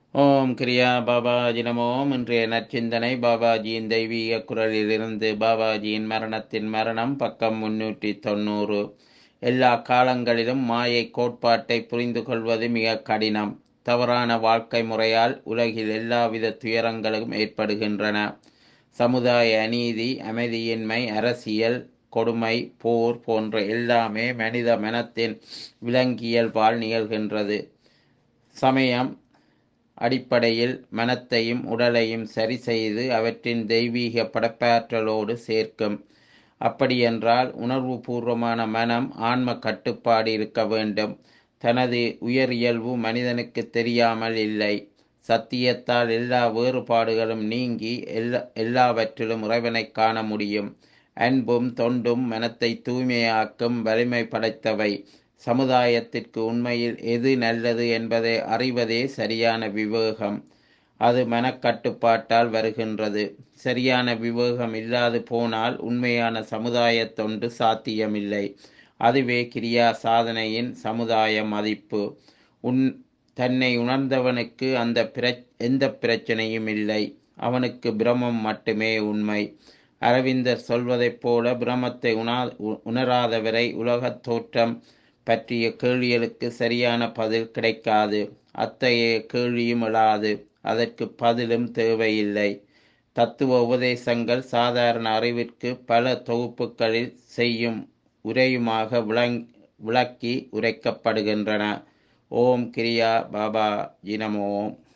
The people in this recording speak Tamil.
ஓம் கிரியா பாபாஜி நமோம் இன்றைய நற்சிந்தனை பாபாஜியின் தெய்வீக குரலிலிருந்து பாபாஜியின் மரணத்தின் மரணம் பக்கம் முன்னூற்றி தொண்ணூறு எல்லா காலங்களிலும் மாயை கோட்பாட்டை புரிந்து கொள்வது மிக கடினம் தவறான வாழ்க்கை முறையால் உலகில் எல்லாவித துயரங்களும் ஏற்படுகின்றன சமுதாய அநீதி அமைதியின்மை அரசியல் கொடுமை போர் போன்ற எல்லாமே மனித மனத்தின் விலங்கியல்பால் நிகழ்கின்றது சமயம் அடிப்படையில் மனத்தையும் உடலையும் சரி செய்து அவற்றின் தெய்வீக படப்பாற்றலோடு சேர்க்கும் அப்படியென்றால் உணர்வுபூர்வமான மனம் ஆன்ம கட்டுப்பாடு இருக்க வேண்டும் தனது உயர் இயல்பு மனிதனுக்கு தெரியாமல் இல்லை சத்தியத்தால் எல்லா வேறுபாடுகளும் நீங்கி எல்லா எல்லாவற்றிலும் இறைவனை காண முடியும் அன்பும் தொண்டும் மனத்தை தூய்மையாக்கும் வலிமை படைத்தவை சமுதாயத்திற்கு உண்மையில் எது நல்லது என்பதை அறிவதே சரியான விவேகம் அது மனக்கட்டுப்பாட்டால் வருகின்றது சரியான விவேகம் இல்லாது போனால் உண்மையான சமுதாய தொண்டு சாத்தியமில்லை அதுவே கிரியா சாதனையின் சமுதாய மதிப்பு உன் தன்னை உணர்ந்தவனுக்கு அந்த பிர எந்த பிரச்சனையும் இல்லை அவனுக்கு பிரமம் மட்டுமே உண்மை அரவிந்தர் சொல்வதைப் போல பிரமத்தை உணா உணராதவரை உலகத் தோற்றம் பற்றிய கேள்விகளுக்கு சரியான பதில் கிடைக்காது அத்தகைய கேள்வியும் எழாது அதற்கு பதிலும் தேவையில்லை தத்துவ உபதேசங்கள் சாதாரண அறிவிற்கு பல தொகுப்புகளில் செய்யும் உரையுமாக விளங் விளக்கி உரைக்கப்படுகின்றன ஓம் கிரியா பாபா ஜினமோம்